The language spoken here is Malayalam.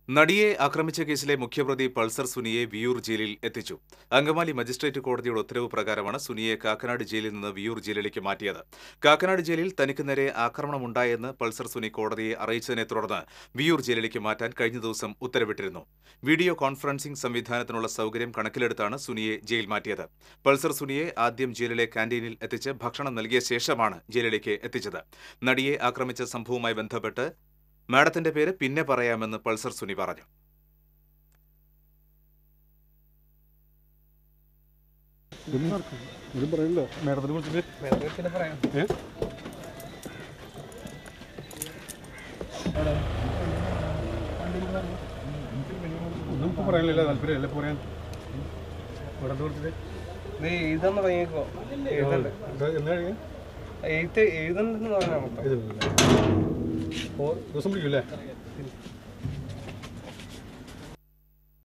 നടിയെ ആക്രമിച്ച കേസിലെ മുഖ്യപ്രതി പൾസർ സുനിയെ വിയൂർ ജയിലിൽ എത്തിച്ചു അങ്കമാലി മജിസ്ട്രേറ്റ് കോടതിയുടെ ഉത്തരവ് പ്രകാരമാണ് സുനിയെ കാക്കനാട് ജയിലിൽ നിന്ന് വിയൂർ ജയിലിലേക്ക് മാറ്റിയത് കാക്കനാട് ജയിലിൽ തനിക്ക് നേരെ ആക്രമണമുണ്ടായെന്ന് പൾസർ സുനി കോടതിയെ അറിയിച്ചതിനെ തുടർന്ന് വിയൂർ ജയിലിലേക്ക് മാറ്റാൻ കഴിഞ്ഞ ദിവസം ഉത്തരവിട്ടിരുന്നു വീഡിയോ കോൺഫറൻസിംഗ് സംവിധാനത്തിനുള്ള സൗകര്യം കണക്കിലെടുത്താണ് സുനിയെ ജയിൽ മാറ്റിയത് പൾസർ സുനിയെ ആദ്യം ജയിലിലെ കാന്റീനിൽ എത്തിച്ച് ഭക്ഷണം നൽകിയ ശേഷമാണ് ജയിലിലേക്ക് എത്തിച്ചത് നടിയെ ആക്രമിച്ച സംഭവവുമായി ബന്ധപ്പെട്ട് മാഡത്തിന്റെ പേര് പിന്നെ പറയാമെന്ന് പൾസർ സുനി പറഞ്ഞു ഇതും പറയല്ലോ മേഡത്തിനെ വിളിച്ചിട്ട് ഏ ഒന്നും ഇപ്പൊ പറയാനില്ല താല്പര്യമില്ല ഇപ്പൊ പറയാൻ മേഡത്തെ വിളിച്ചിട്ട് നീ എഴുതാൻ തുടങ്ങിയേക്കോ എഴുതണ്ട എന്താ എന്നാ കഴിയാൻ എഴുത്ത് എഴുതണ്ടെന്ന് പറഞ്ഞാൽ മൊത്തം ഇത് ദിവസം വിളിക്കൂല്ലേ